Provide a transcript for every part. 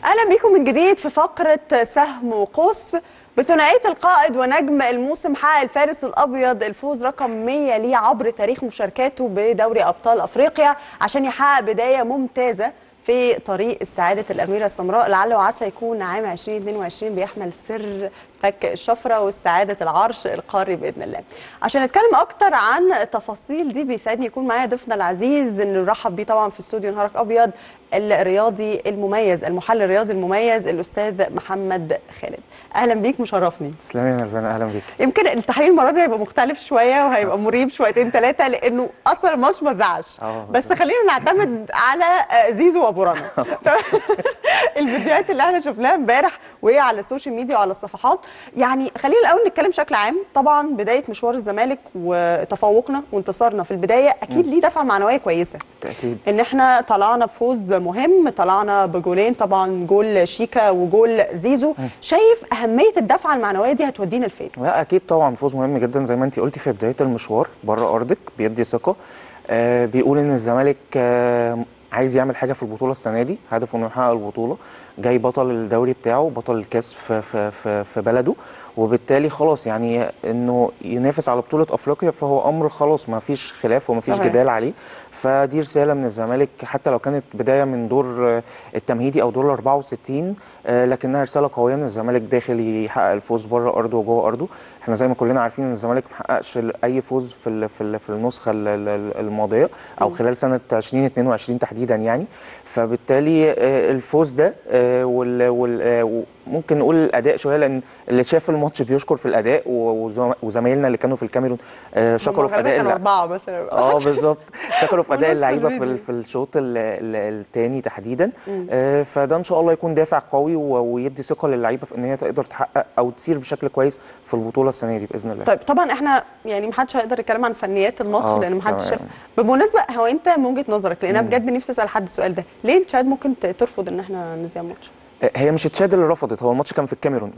اهلا بيكم من جديد في فقره سهم وقوس بثنائيه القائد ونجم الموسم حقق الفارس الابيض الفوز رقم 100 ليه عبر تاريخ مشاركاته بدوري ابطال افريقيا عشان يحقق بدايه ممتازه في طريق استعاده الاميره السمراء لعل وعسى يكون عام 2022 بيحمل سر فك الشفره واستعاده العرش القاري باذن الله. عشان نتكلم اكتر عن التفاصيل دي بيسعدني يكون معايا ضيفنا العزيز ان نرحب بيه طبعا في استوديو نهارك ابيض الرياضي المميز المحلل الرياضي المميز الاستاذ محمد خالد. اهلا بيك مشرفني. تسلمي يا نرفانة اهلا بيك. يمكن التحليل المره دي هيبقى مختلف شويه وهيبقى مريب شويتين ثلاثه لانه اصلا الماتش ما زعش بس خلينا نعتمد على زيزو وابو رنا. الفيديوهات اللي احنا شفناها امبارح وهي على السوشيال ميديا وعلى الصفحات يعني خلينا الاول نتكلم بشكل عام طبعا بدايه مشوار الزمالك وتفوقنا وانتصارنا في البدايه اكيد ليه دفعه معنويه كويسه اكيد ان احنا طلعنا بفوز مهم طلعنا بجولين طبعا جول شيكا وجول زيزو م. شايف اهميه الدفعه المعنويه دي هتودينا لفين لا اكيد طبعا فوز مهم جدا زي ما انت قلتي في بدايه المشوار بره ارضك بيدي ثقه آه بيقول ان الزمالك آه عايز يعمل حاجه في البطوله السنه دي هدفه انه يحقق البطوله جاي بطل الدوري بتاعه بطل الكاس في, في, في, في بلده وبالتالي خلاص يعني انه ينافس على بطوله افريقيا فهو امر خلاص ما فيش خلاف وما فيش جدال عليه فدي رساله من الزمالك حتى لو كانت بدايه من دور التمهيدي او دور 64 لكنها رساله قويه ان الزمالك داخل يحقق الفوز بره ارضه وجوه ارضه احنا زي ما كلنا عارفين ان الزمالك ما حققش اي فوز في في في النسخه الماضيه او خلال سنه 2022 تحديدا يعني فبالتالي الفوز ده وال ممكن نقول الاداء شويه لان اللي شاف الماتش بيشكر في الاداء وزمايلنا اللي كانوا في الكاميرون شكروا في اداء اربعه مثلا اه بالظبط شكروا في اداء اللعيبه في في الشوط الثاني تحديدا فده ان شاء الله يكون دافع قوي ويدي ثقه للعيبه في ان هي تقدر تحقق او تسير بشكل كويس في البطوله السنه دي باذن الله طيب طبعا احنا يعني ما حدش هيقدر يتكلم عن فنيات الماتش لان ما حدش شاف بالمناسبه هو انت من وجهه نظرك لان انا بجد نفسي اسال حد السؤال ده ليه تشاد ممكن ترفض ان احنا نذيع الماتش هي مش تشاد اللي رفضت هو الماتش كان في الكاميرون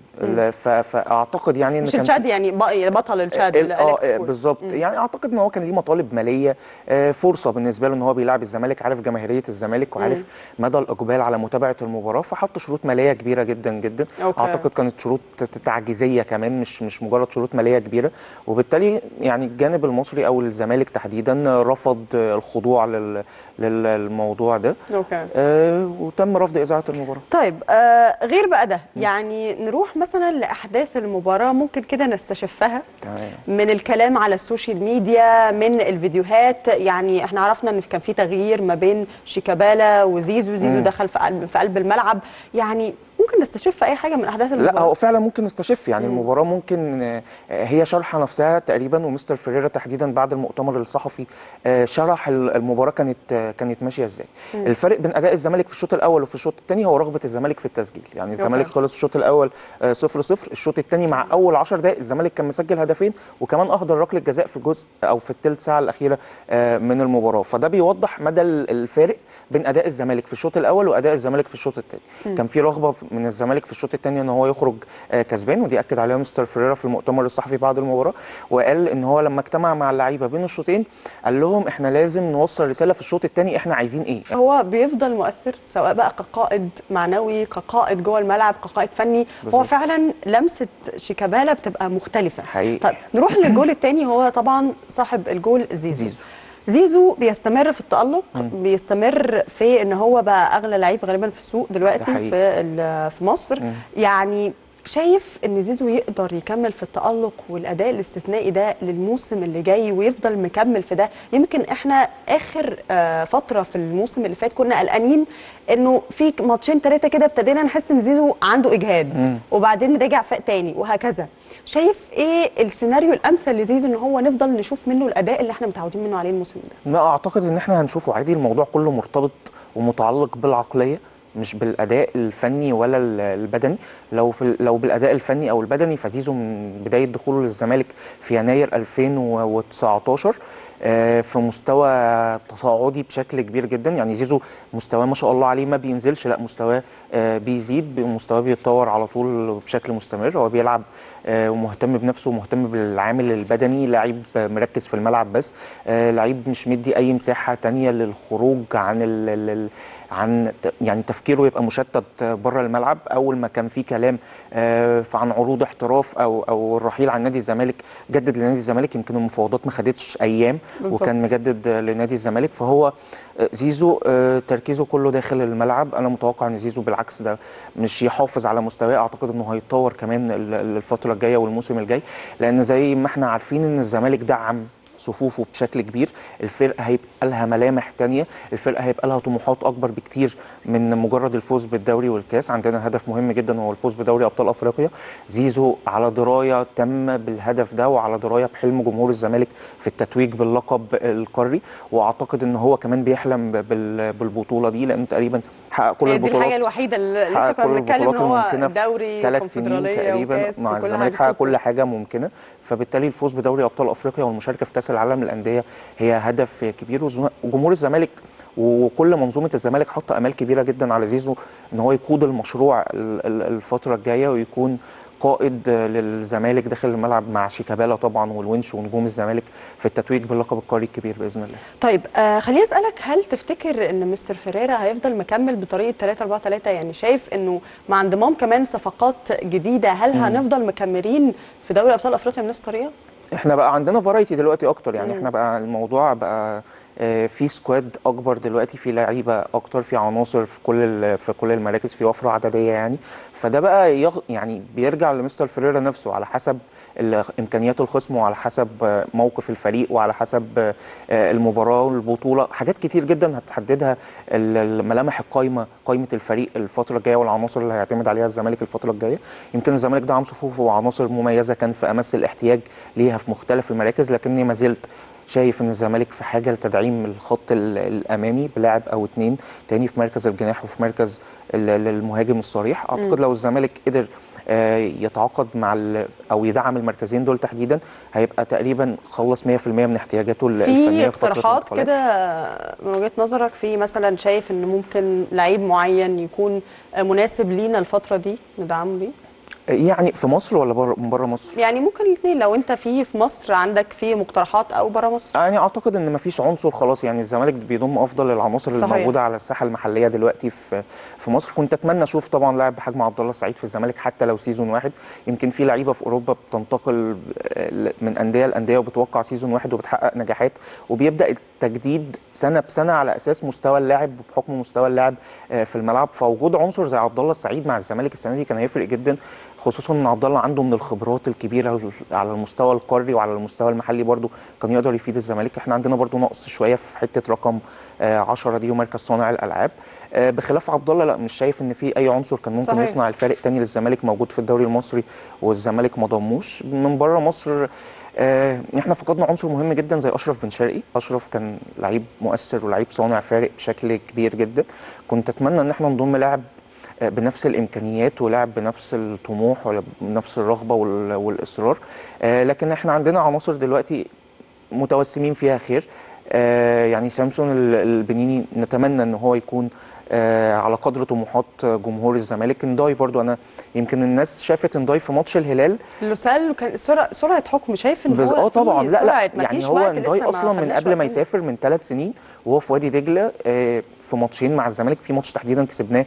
فاعتقد يعني ان مش كان تشاد يعني بطل التشاد اه بالظبط يعني اعتقد ان هو كان ليه مطالب ماليه فرصه بالنسبه له ان هو بيلعب الزمالك عارف جماهيريه الزمالك وعارف مم. مدى الاقبال على متابعه المباراه فحط شروط ماليه كبيره جدا جدا أوكي. اعتقد كانت شروط تعجيزيه كمان مش مش مجرد شروط ماليه كبيره وبالتالي يعني الجانب المصري او الزمالك تحديدا رفض الخضوع لل للموضوع ده اوكي آه وتم رفض اذاعه المباراه طيب آه غير بقى ده يعني نروح مثلا لاحداث المباراه ممكن كده نستشفها تمام من الكلام على السوشيال ميديا من الفيديوهات يعني احنا عرفنا ان كان في تغيير ما بين شيكابالا وزيزو زيزو مم. دخل في قلب في قلب الملعب يعني ممكن نستشف اي حاجه من احداث المباراه لا هو فعلا ممكن نستشف يعني مم. المباراه ممكن هي شرحه نفسها تقريبا ومستر فيريرا تحديدا بعد المؤتمر الصحفي شرح المباراه كانت كانت ماشيه ازاي مم. الفرق بين اداء الزمالك في الشوط الاول وفي الشوط الثاني هو رغبه الزمالك في التسجيل يعني الزمالك خلص الشوط الاول 0 0 الشوط الثاني مع اول 10 دقائق الزمالك كان مسجل هدفين وكمان اهدر ركله جزاء في الجزء او في الثلث ساعه الاخيره من المباراه فده بيوضح مدى الفارق بين اداء الزمالك في الشوط الاول واداء الزمالك في الشوط الثاني كان في رغبه من الزمالك في الشوط الثاني ان هو يخرج كسبان ودي اكد عليها مستر فيريرا في المؤتمر الصحفي بعد المباراه وقال ان هو لما اجتمع مع اللعيبه بين الشوطين قال لهم احنا لازم نوصل رساله في الشوط الثاني احنا عايزين ايه هو بيفضل مؤثر سواء بقى كقائد معنوي كقائد جوه الملعب كقائد فني بالزبط. هو فعلا لمسه شيكابالا بتبقى مختلفه حقيقي. طيب نروح للجول الثاني هو طانا صاحب الجول زيزو, زيزو. زيزو بيستمر في التألق م. بيستمر في ان هو بقى اغلى لعيب غالبا في السوق دلوقتي في في مصر م. يعني شايف ان زيزو يقدر يكمل في التألق والاداء الاستثنائي ده للموسم اللي جاي ويفضل مكمل في ده يمكن احنا اخر فتره في الموسم اللي فات كنا قلقانين انه في ماتشين ثلاثه كده ابتدينا نحس ان زيزو عنده اجهاد م. وبعدين رجع فاق تاني وهكذا شايف ايه السيناريو الامثل لزيزو ان هو نفضل نشوف منه الاداء اللي احنا متعودين منه عليه الموسم ده لا اعتقد ان احنا هنشوفه عادي الموضوع كله مرتبط ومتعلق بالعقليه مش بالاداء الفني ولا البدني لو في لو بالاداء الفني او البدني فزيزو من بدايه دخوله للزمالك في يناير 2019 في مستوى تصاعدي بشكل كبير جدا يعني زيزو مستواه ما شاء الله عليه ما بينزلش لا مستواه بيزيد مستواه بيتطور على طول بشكل مستمر هو بيلعب آه، ومهتم بنفسه ومهتم بالعامل البدني لعيب آه، مركز في الملعب بس آه، لعيب مش مدي اي مساحه تانية للخروج عن ال ال ال عن ت- يعني تفكيره يبقى مشتت بره الملعب اول ما كان في كلام آه، عن عروض احتراف او او الرحيل عن نادي الزمالك جدد لنادي الزمالك يمكن المفاوضات ما خدتش ايام بالظبط. وكان مجدد آه، لنادي الزمالك فهو آه، زيزو آه، تركيزه كله داخل الملعب انا متوقع ان زيزو بالعكس ده مش يحافظ على مستواه اعتقد انه هيتطور كمان ال- ال- الفتره الجايه والموسم الجاي لان زي ما احنا عارفين ان الزمالك دعم صفوفه بشكل كبير الفرقه هيبقى لها ملامح تانية الفرقه هيبقى لها طموحات اكبر بكتير من مجرد الفوز بالدوري والكاس عندنا هدف مهم جدا وهو الفوز بدوري ابطال افريقيا زيزو على درايه تامه بالهدف ده وعلى درايه بحلم جمهور الزمالك في التتويج باللقب القاري واعتقد ان هو كمان بيحلم بال- بالبطوله دي لان تقريبا حقق كل هي دي البطولات الحاجه الوحيده اللي لسه حقق كنا كل بنتكلم البطولات ان هو الممكنه في دوري ثلاث سنين وكونفدرالية تقريبا وكاس مع وكل الزمالك حاجة حقق كل حاجه ممكنه فبالتالي الفوز بدوري ابطال افريقيا والمشاركه في كاس العالم للانديه هي هدف كبير وز- وجمهور الزمالك وكل منظومه الزمالك حاطه امال كبيره جدا على زيزو ان هو يقود المشروع ال- ال- الفتره الجايه ويكون قائد للزمالك داخل الملعب مع شيكابالا طبعا والونش ونجوم الزمالك في التتويج باللقب القاري الكبير باذن الله طيب آه خليني اسالك هل تفتكر ان مستر فيريرا هيفضل مكمل بطريقه 3 4 3 يعني شايف انه مع انضمام كمان صفقات جديده هل مم. هنفضل مكملين في دوري ابطال افريقيا بنفس الطريقه؟ احنا بقى عندنا فرايتي دلوقتي اكتر يعني مم. احنا بقى الموضوع بقى آه، في سكواد اكبر دلوقتي في لعيبه اكتر في عناصر في كل ال- في كل المراكز في وفره عدديه يعني فده بقى يغ يعني بيرجع لمستر فيريرا نفسه على حسب ال- امكانيات الخصم وعلى حسب آه، موقف الفريق وعلى حسب آه، آه، المباراه والبطوله حاجات كتير جدا هتحددها ال- الملامح القايمه قائمه الفريق الفتره الجايه والعناصر اللي هيعتمد عليها الزمالك الفتره الجايه يمكن الزمالك دعم صفوفه وعناصر مميزه كان في امس الاحتياج ليها في مختلف المراكز لكني ما زلت شايف ان الزمالك في حاجه لتدعيم الخط ال- الامامي بلاعب او اتنين تاني في مركز الجناح وفي مركز ال- ال- المهاجم الصريح اعتقد لو الزمالك قدر آه، يتعاقد مع ال- او يدعم المركزين دول تحديدا هيبقى تقريبا خلص 100% من احتياجاته ال- الفنيه في في فتره اقتراحات الانتقالات. كده من وجهه نظرك في مثلا شايف ان ممكن لعيب معين يكون آه، مناسب لينا الفتره دي ندعمه ليه؟ يعني في مصر ولا بره من بره مصر؟ يعني ممكن الاثنين لو انت في في مصر عندك في مقترحات او بره مصر يعني اعتقد ان مفيش عنصر خلاص يعني الزمالك بيضم افضل العناصر صحيح. الموجوده على الساحه المحليه دلوقتي في في مصر كنت اتمنى اشوف طبعا لاعب بحجم عبد الله السعيد في الزمالك حتى لو سيزون واحد يمكن في لعيبه في اوروبا بتنتقل آه، من انديه لانديه وبتوقع سيزون واحد وبتحقق نجاحات وبيبدا التجديد سنه بسنه على اساس مستوى اللاعب وبحكم مستوى اللاعب آه، في الملعب فوجود عنصر زي عبد الله السعيد مع الزمالك السنه دي كان هيفرق جدا خصوصا ان عبد الله عنده من الخبرات الكبيره على المستوى القاري وعلى المستوى المحلي برضو كان يقدر يفيد الزمالك احنا عندنا برضو نقص شويه في حته رقم 10 دي ومركز صانع الالعاب آه، بخلاف عبد الله لا مش شايف ان في اي عنصر كان ممكن صحيح. يصنع الفارق تاني للزمالك موجود في الدوري المصري والزمالك ما ضموش من بره مصر آه، احنا فقدنا عنصر مهم جدا زي اشرف بن شرقي اشرف كان لعيب مؤثر ولعيب صانع فارق بشكل كبير جدا كنت اتمنى ان احنا نضم لاعب آه، بنفس الامكانيات ولاعب بنفس الطموح ولا بنفس الرغبه وال- والاصرار آه، لكن احنا عندنا عناصر دلوقتي متوسمين فيها خير آه، يعني سامسون ال- البنيني نتمنى ان هو يكون آه، على قدر طموحات جمهور الزمالك انداي برضو انا يمكن الناس شافت انداي في ماتش الهلال لوسال كان سرعه سرعه حكم شايف ان بس هو اه طبعا في لا لا سرعة، يعني مفيش هو وقت انداي لسه اصلا من خدناش قبل ما وقتنا. يسافر من ثلاث سنين وهو في وادي دجله آه، في ماتشين مع الزمالك في ماتش تحديدا كسبناه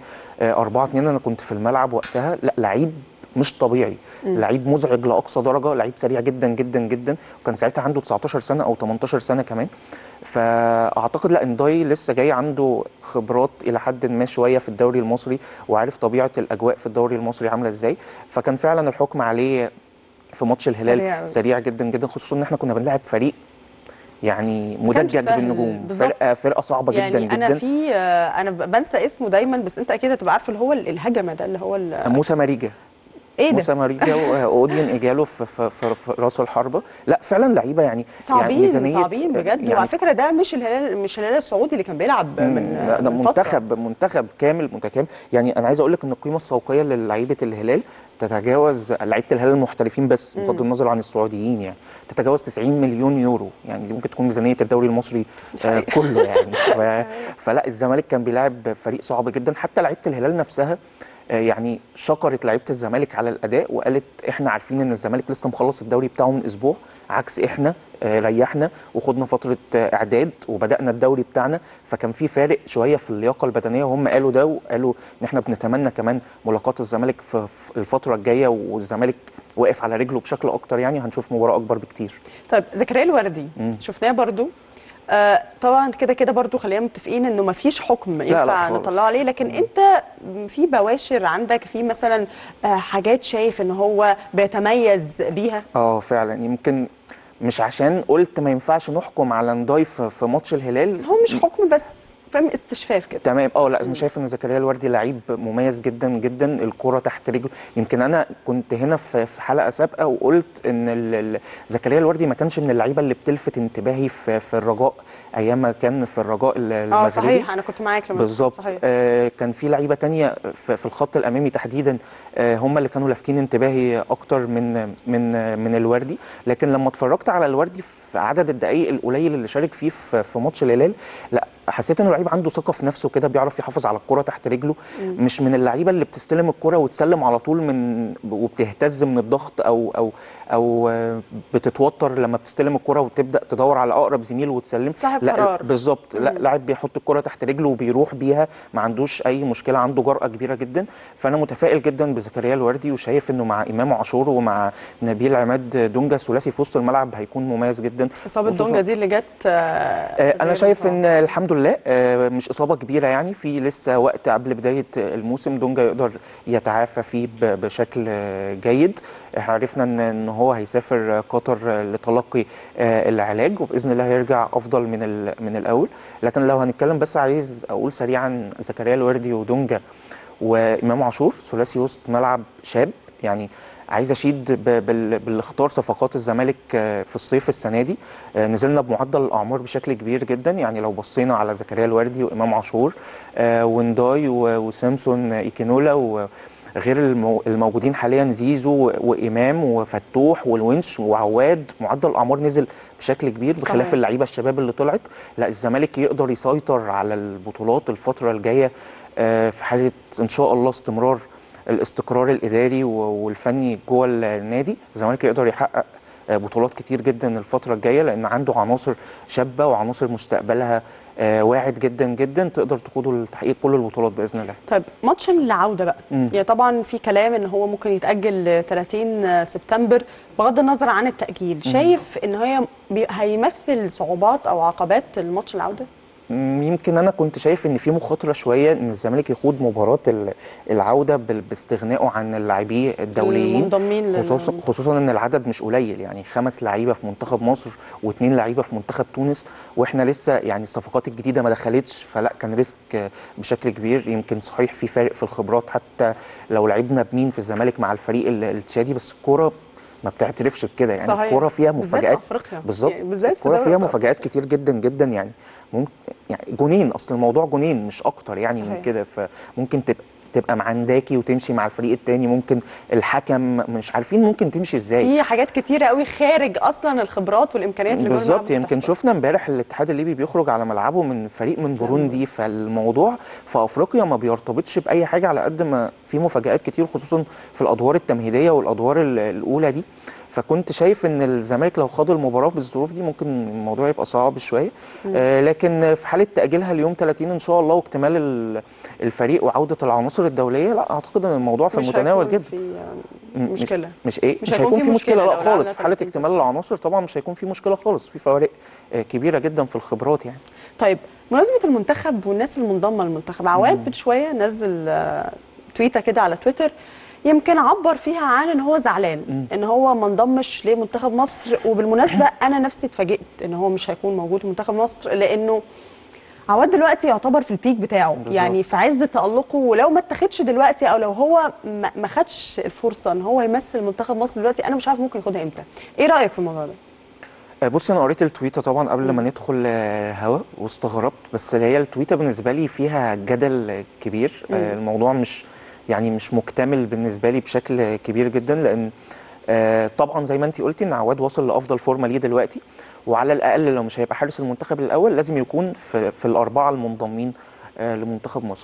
4 2 انا كنت في الملعب وقتها لا لعيب مش طبيعي لعيب مزعج لاقصى درجه لعيب سريع جدا جدا جدا وكان ساعتها عنده 19 سنه او 18 سنه كمان فاعتقد لا انداي لسه جاي عنده خبرات الى حد ما شويه في الدوري المصري وعارف طبيعه الاجواء في الدوري المصري عامله ازاي فكان فعلا الحكم عليه في ماتش الهلال سريع سريع, أوي. سريع جدا جدا خصوصا ان احنا كنا بنلعب فريق يعني مدجج سهل، بالنجوم بالظبط. فرقه فرقه صعبه يعني جدا انا جدا في آه، انا ب- بنسى اسمه دايما بس انت اكيد هتبقى عارف اللي هو ال- الهجمه ده اللي هو ال- موسى ماريجا ايه ده موسى ماريجا واودين اجاله في, في, في, في راس الحربه لا فعلا لعيبه يعني صعبين يعني ميزانية- صعبين بجد يعني وعلى فكره ده مش الهلال مش الهلال السعودي اللي كان بيلعب من لا ده من فترة. منتخب منتخب كامل متكامل يعني انا عايز اقول لك ان القيمه السوقيه للعيبه الهلال تتجاوز لعيبه الهلال المحترفين بس بغض النظر عن السعوديين يعني تتجاوز 90 مليون يورو يعني دي ممكن تكون ميزانيه الدوري المصري آه كله يعني ف... فلا الزمالك كان بيلعب فريق صعب جدا حتى لعيبه الهلال نفسها آه، يعني شكرت لعيبه الزمالك على الاداء وقالت احنا عارفين ان الزمالك لسه مخلص الدوري بتاعه من اسبوع عكس احنا آه، ريحنا وخدنا فتره آه، اعداد وبدانا الدوري بتاعنا فكان في فارق شويه في اللياقه البدنيه وهم قالوا ده وقالوا ان احنا بنتمنى كمان ملاقات الزمالك في في الفتره الجايه والزمالك واقف على رجله بشكل اكتر يعني هنشوف مباراه اكبر بكتير طيب زكريا الوردي مم. شفناه برضو آه طبعا كده كده برضو خلينا متفقين انه ما فيش حكم لا ينفع خالص. نطلعه عليه لكن انت في بواشر عندك في مثلا آه حاجات شايف ان هو بيتميز بيها اه فعلا يمكن مش عشان قلت ما ينفعش نحكم على نداي في في ماتش الهلال هو مش حكم بس فاهم استشفاف كده تمام اه لا انا شايف ان زكريا الوردي لعيب مميز جدا جدا الكره تحت رجله يمكن انا كنت هنا في في حلقه سابقه وقلت ان ال- ال- زكريا الوردي ما كانش من اللعيبه اللي بتلفت انتباهي في في الرجاء ايام ما كان في الرجاء ال- اه المغربي صحيح انا كنت معاك لما بالظبط صحيح آه كان في لعيبه تانية في, في الخط الامامي تحديدا آه هم اللي كانوا لافتين انتباهي اكتر من من آه من الوردي لكن لما اتفرجت على الوردي في عدد الدقائق القليل اللي شارك فيه في, في ماتش الهلال لا حسيت انه لعيب عنده ثقه في نفسه كده بيعرف يحافظ على الكره تحت رجله مش من اللعيبه اللي بتستلم الكره وتسلم على طول من وبتهتز من الضغط او او او آه، بتتوتر لما بتستلم الكره وتبدا تدور على اقرب زميل وتسلم صاحب لا قرار. بالظبط لا مم. لاعب بيحط الكره تحت رجله وبيروح بيها ما عندوش اي مشكله عنده جرأه كبيره جدا فانا متفائل جدا بزكريا الوردي وشايف انه مع امام عاشور ومع نبيل عماد دونجا ثلاثي في وسط الملعب هيكون مميز جدا اصابه خصوصاً- دونجا دي اللي جت آه آه، انا غير شايف ان متوقعة. الحمد لله آه، مش اصابه كبيره يعني في لسه وقت قبل بدايه الموسم دونجا يقدر يتعافى فيه ب- بشكل آه، جيد احنا عرفنا ان ان هو هيسافر قطر آه، لتلقي آه، العلاج وباذن الله هيرجع افضل من ال- من الاول لكن لو هنتكلم بس عايز اقول سريعا زكريا الوردي ودونجا وامام عاشور ثلاثي وسط ملعب شاب يعني عايز اشيد ب- بال- بالاختار صفقات الزمالك آه، في الصيف السنه دي آه، نزلنا بمعدل الاعمار بشكل كبير جدا يعني لو بصينا على زكريا الوردي وامام عاشور آه، ونداي و- وسامسون ايكينولا وغير المو- الموجودين حاليا زيزو وامام وفتوح والونش وعواد معدل الاعمار نزل بشكل كبير صحيح. بخلاف اللعيبه الشباب اللي طلعت لا الزمالك يقدر يسيطر على البطولات الفتره الجايه آه، في حاله ان شاء الله استمرار الاستقرار الاداري و- والفني جوه النادي الزمالك يقدر يحقق آه، بطولات كتير جدا الفتره الجايه لان عنده عناصر شابه وعناصر مستقبلها آه، واعد جدا جدا تقدر تقوده لتحقيق كل البطولات باذن الله طيب ماتش العوده بقى مم. يعني طبعا في كلام ان هو ممكن يتاجل ل 30 سبتمبر بغض النظر عن التاجيل شايف ان هي بي- هيمثل صعوبات او عقبات الماتش العوده مم، يمكن انا كنت شايف ان في مخاطره شويه ان الزمالك يخوض مباراه ال- العوده بال- باستغنائه عن اللاعبين الدوليين المنضمين لل- خصوصا خصوصا ان العدد مش قليل يعني خمس لعيبه في منتخب مصر واثنين لعيبه في منتخب تونس واحنا لسه يعني الصفقات الجديده ما دخلتش فلا كان ريسك آه، بشكل كبير يمكن صحيح في فارق في الخبرات حتى لو لعبنا بمين في الزمالك مع الفريق ال- التشادي بس الكوره ما بتعترفش بكده يعني صحيح. الكوره فيها بالذات في مفاجات أفريقيا. بالظبط يعني بالذات في الكوره دوري فيها أبطال. مفاجات كتير جدا جدا يعني ممكن يعني جونين اصل الموضوع جونين مش اكتر يعني من صحيح. كده فممكن تبقى تبقى معنداكي وتمشي مع الفريق التاني ممكن الحكم مش عارفين ممكن تمشي ازاي في حاجات كتيره قوي خارج اصلا الخبرات والامكانيات اللي جوه بالظبط الملعب يمكن بتحصل. شفنا امبارح الاتحاد الليبي بيخرج على ملعبه من فريق من بوروندي فالموضوع في افريقيا ما بيرتبطش باي حاجه على قد ما في مفاجات كتير خصوصا في الادوار التمهيديه والادوار ال- الاولى دي فكنت شايف ان الزمالك لو خاض المباراه بالظروف دي ممكن الموضوع يبقى صعب شويه آه لكن في حاله تاجيلها ليوم 30 ان شاء الله واكتمال ال- الفريق وعوده العناصر الدوليه لا اعتقد ان الموضوع في مش المتناول هيكون جدا في م- مش- مشكله مش ايه مش مش, هيكون هيكون في في مشكله, مشكلة لا لو لعبنا خالص في حاله 30 اكتمال العناصر طبعا مش هيكون في مشكله خالص في فوارق آه، كبيره جدا في الخبرات يعني طيب بمناسبه المنتخب والناس المنضمه للمنتخب عواد من شويه نزل آه، تويته كده على تويتر يمكن عبر فيها عن ان هو زعلان ان هو ما انضمش لمنتخب مصر وبالمناسبه انا نفسي اتفاجئت ان هو مش هيكون موجود في منتخب مصر لانه عواد دلوقتي يعتبر في البيك بتاعه بالظبط. يعني في عز تألقه ولو ما اتخدش دلوقتي او لو هو ما ما خدش الفرصه ان هو يمثل منتخب مصر دلوقتي انا مش عارف ممكن ياخدها امتى ايه رايك في الموضوع ده آه، بص انا قريت التويته طبعا قبل ما ندخل آه، هوا واستغربت بس هي التويته بالنسبه لي فيها جدل آه، كبير آه، الموضوع مش يعني مش مكتمل بالنسبه لي بشكل كبير جدا لان آه، طبعا زي ما انت قلتي ان عواد وصل لافضل فورمه ليه دلوقتي وعلى الاقل لو مش هيبقى حارس المنتخب الاول لازم يكون في, في الاربعه المنضمين آه، لمنتخب مصر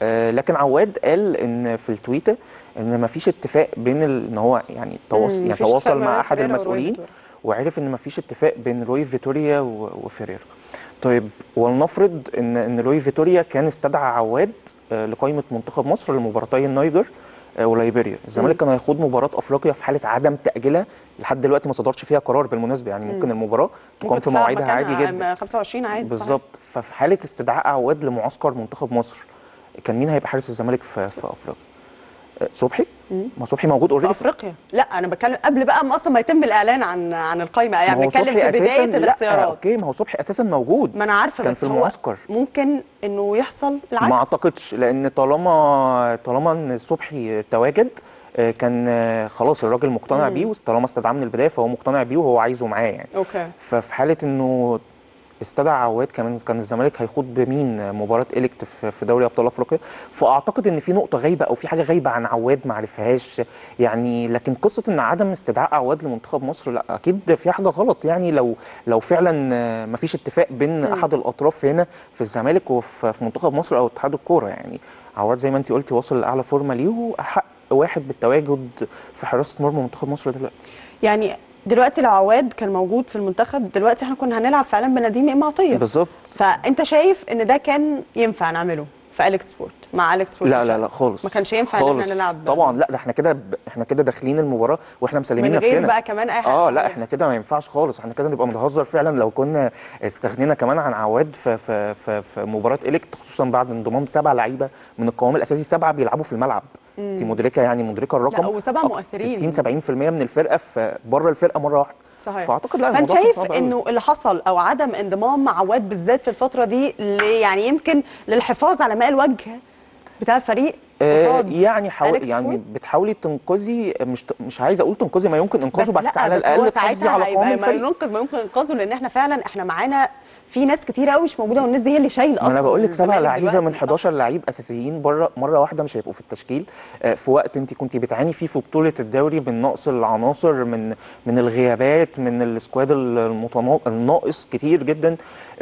آه، لكن عواد قال ان في التويته ان ما فيش اتفاق بين ال- ان هو يعني تواصل مم، يعني مفيش تواصل اتفاق مع بين احد فيريرا وروي المسؤولين فيتوريا. وعرف ان ما فيش اتفاق بين روي فيتوريا و- وفيريرا طيب ولنفرض ان ان روي فيتوريا كان استدعى عواد آه، لقائمه منتخب مصر لمباراتي النيجر آه، وليبيريا الزمالك كان هيخوض مباراه افريقيا في حاله عدم تاجيلها لحد دلوقتي ما صدرش فيها قرار بالمناسبه يعني ممكن المباراه تقام ممكن في تتلعب مواعيدها عادي مكانها جدا 25 عادي صحيح. بالظبط ففي حاله استدعاء عواد لمعسكر منتخب مصر كان مين هيبقى حارس الزمالك في, في افريقيا آه، صبحي ما صبحي موجود في اوريدي افريقيا لا انا بتكلم قبل بقى ما اصلا ما يتم الاعلان عن عن القائمه يعني ما هو بتكلم صبحي في بدايه أساساً- لا الاختيارات اوكي ما هو صبحي اساسا موجود ما انا عارفه كان بس في هو المعسكر ممكن انه يحصل العكس ما اعتقدش لان طالما طالما ان صبحي تواجد آه، كان آه، خلاص الراجل مقتنع بيه وطالما استدعاه من البدايه فهو مقتنع بيه وهو عايزه معاه يعني اوكي ففي حاله انه استدعى عواد كمان كان الزمالك هيخوض بمين مباراه اليكت في في دوري ابطال افريقيا فاعتقد ان في نقطه غايبه او في حاجه غايبه عن عواد ما عرفهاش يعني لكن قصه ان عدم استدعاء عواد لمنتخب مصر لا اكيد في حاجه غلط يعني لو لو فعلا ما فيش اتفاق بين احد الاطراف هنا في الزمالك وفي في منتخب مصر او اتحاد الكوره يعني عواد زي ما انت قلتي واصل لاعلى فورمه ليه واحق واحد بالتواجد في حراسه مرمى منتخب مصر دلوقتي يعني دلوقتي لو عواد كان موجود في المنتخب دلوقتي احنا كنا هنلعب فعلا بنديم امام عطيه بالظبط فانت شايف ان ده كان ينفع نعمله في اليكس سبورت مع اليكس سبورت لا لا لا خالص ما كانش ينفع ان خالص. احنا نلعب طبعا لا ده احنا كده ب... احنا كده داخلين المباراه واحنا مسلمين من غير نفسنا بقى كمان اي حاجه اه لا احنا كده ما ينفعش خالص احنا كده نبقى بنهزر فعلا لو كنا استغنينا كمان عن عواد في في في, في مباراه اليكت خصوصا بعد انضمام سبع لعيبه من القوام الاساسي سبعه بيلعبوا في الملعب انت مدركه يعني مدركه الرقم لا وسبعه أك- مؤثرين 60 70% من الفرقه في بره الفرقه مره واحده صحيح فاعتقد لا فانت الموضوع كان شايف صعب أوي. انه اللي حصل او عدم انضمام مع عواد بالذات في الفتره دي ل- يعني يمكن للحفاظ على ماء الوجه بتاع الفريق آه قصاد يعني حاول أليكس يعني فول؟ بتحاولي تنقذي مش مش عايز اقول تنقذي ما يمكن انقاذه بس, لا، على هو الاقل تحافظي ساعتها على هيبقى قوام ما الفريق ينقذ ما يمكن انقاذه لان احنا فعلا احنا معانا في ناس كتير قوي مش موجوده والناس دي هي اللي شايله ما اصلا انا بقول لك سبع الزمالك لعيبه دلوقتي، من صح؟ 11 لعيب اساسيين بره مره واحده مش هيبقوا في التشكيل آه، في وقت انت كنت بتعاني فيه في بطوله الدوري من نقص العناصر من من الغيابات من السكواد المتنا- الناقص كتير جدا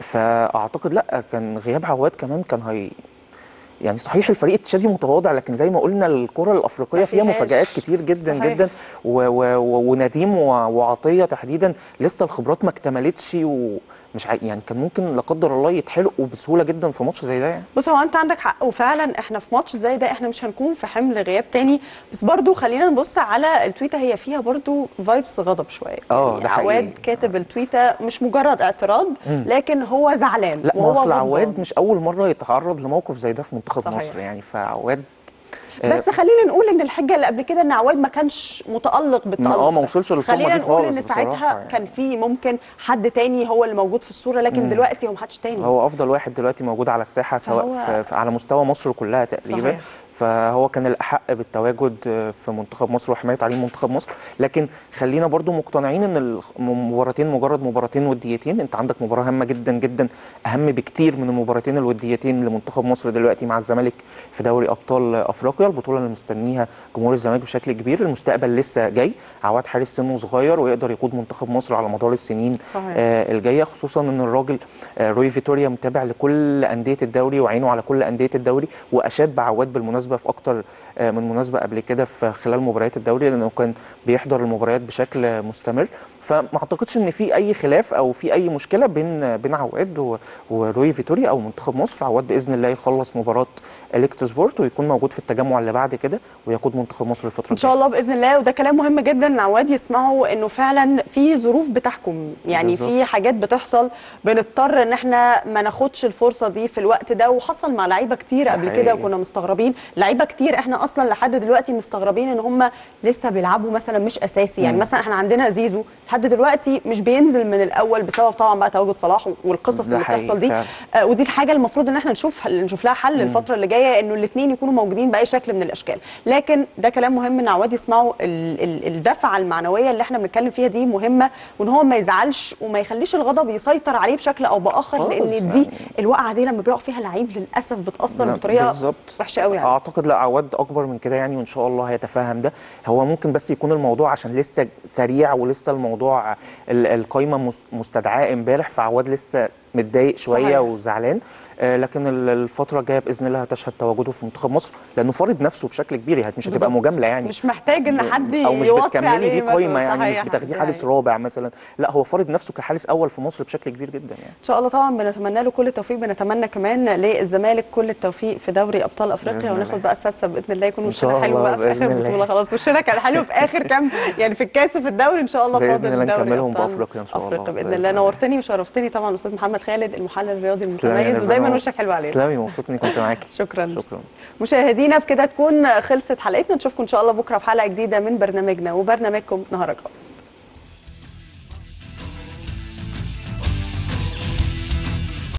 فاعتقد لا كان غياب عواد كمان كان هي يعني صحيح الفريق التشادي متواضع لكن زي ما قلنا الكره الافريقيه ما فيها فيهاش. مفاجات كتير جدا صحيح. جدا و و و ونديم و- وعطيه تحديدا لسه الخبرات ما اكتملتش ومش عا- يعني كان ممكن لا قدر الله يتحرقوا بسهوله جدا في ماتش زي ده يعني بص هو انت عندك حق وفعلا احنا في ماتش زي ده احنا مش هنكون في حمل غياب تاني بس برضو خلينا نبص على التويته هي فيها برضو فايبس غضب شويه اه، يعني ده حقيقي. عواد كاتب التويته مش مجرد اعتراض لكن هو زعلان لا ما وهو هو اصل غضبان. عواد مش اول مره يتعرض لموقف زي ده في منتخب صحيح. مصر يعني فعواد آه، بس خلينا نقول ان الحجه اللي قبل كده ان عواد ما كانش متالق بالتالق اه ما ده. وصلش للصدمه خلينا دي نقول خالص ان بصراحه ساعتها يعني. كان في ممكن حد تاني هو اللي موجود في الصوره لكن دلوقتي هو محدش تاني هو افضل واحد دلوقتي موجود على الساحه سواء فهو- في في على مستوى مصر كلها تقريبا صحيح. فهو كان الاحق بالتواجد في منتخب مصر وحمايه تعليم منتخب مصر لكن خلينا برضو مقتنعين ان المباراتين مجرد مباراتين وديتين انت عندك مباراه هامه جدا جدا اهم بكتير من المباراتين الوديتين لمنتخب مصر دلوقتي مع الزمالك في دوري ابطال افريقيا البطوله اللي مستنيها جمهور الزمالك بشكل كبير المستقبل لسه جاي عواد حارس سنه صغير ويقدر يقود منتخب مصر على مدار السنين صحيح. آه، الجايه خصوصا ان الراجل آه، روي فيتوريا متابع لكل انديه الدوري وعينه على كل انديه الدوري واشاد بعواد بالمناسبه في اكتر آه، من مناسبه قبل كده في خلال مباريات الدوري لانه كان بيحضر المباريات بشكل مستمر فما اعتقدش ان في اي خلاف او في اي مشكله بين بين عواد و- وروي فيتوريا او منتخب مصر عواد باذن الله يخلص مباراه اليكت سبورت ويكون موجود في التجمع اللي بعد كده ويقود منتخب مصر الفتره ان شاء الله باذن الله وده كلام مهم جدا ان عواد يسمعه انه فعلا في ظروف بتحكم يعني بالظبط. في حاجات بتحصل بنضطر ان احنا ما ناخدش الفرصه دي في الوقت ده وحصل مع لعيبه كتير ده قبل كده حقيقي. وكنا مستغربين لعيبه كتير احنا اصلا لحد دلوقتي مستغربين ان هم لسه بيلعبوا مثلا مش اساسي يعني مم. مثلا احنا عندنا زيزو لحد دلوقتي مش بينزل من الاول بسبب طبعا بقى تواجد صلاح والقصص ده اللي حقيقي بتحصل دي فعلا. آه، ودي الحاجه المفروض ان احنا نشوف نشوف لها حل الفتره اللي جايه انه الاثنين يكونوا موجودين باي شكل من الاشكال لكن ده كلام مهم ان عواد يسمعوا ال- ال- الدفعه المعنويه اللي احنا بنتكلم فيها دي مهمه وان هو ما يزعلش وما يخليش الغضب يسيطر عليه بشكل او باخر خالص لان دي يعني. الوقعه دي لما بيقع فيها لعيب للاسف بتاثر لا، بطريقه بالظبط وحشه قوي يعني اعتقد لا عواد اكبر من كده يعني وان شاء الله هيتفهم ده هو ممكن بس يكون الموضوع عشان لسه سريع ولسه الموضوع ال- القايمه مس- مستدعاه امبارح فعواد لسه متضايق شويه صحيح. وزعلان آه، لكن ال- الفتره الجايه باذن الله هتشهد تواجده في منتخب مصر لانه فارض نفسه بشكل كبير يعني مش هتبقى بالظبط. مجامله يعني مش محتاج ان حد او مش يوصي بتكملي عليه بيه مثلاً. قايمه يعني مش صحيح، بتاخديه دي حارس حقيقة. رابع مثلا لا هو فارض نفسه كحارس اول في مصر بشكل كبير جدا يعني ان شاء الله طبعا بنتمنى له كل التوفيق بنتمنى كمان للزمالك كل التوفيق في دوري ابطال افريقيا بإذن وناخد الله. بقى السادسه باذن الله يكون إن وشنا شاء حلو الله بقى في بإذن اخر الله. بطوله خلاص وشنا كان حلو في اخر كام يعني في الكاس وفي الدوري ان شاء الله بإذن فاضل الله دوري نكملهم أبطال بأفريقيا إن شاء الله. افريقيا باذن بإذن الله الله. نورتني وشرفتني طبعا استاذ محمد خالد المحلل الرياضي تسلمي يا المتميز نيفين. ودايما أنا وشك حلو علينا تسلمي مبسوط اني كنت معاكي شكرا شكرا مشاهدينا بكده تكون خلصت حلقتنا نشوفكم ان شاء الله بكره في حلقه جديده من برنامجنا وبرنامجكم نهارك أبيض.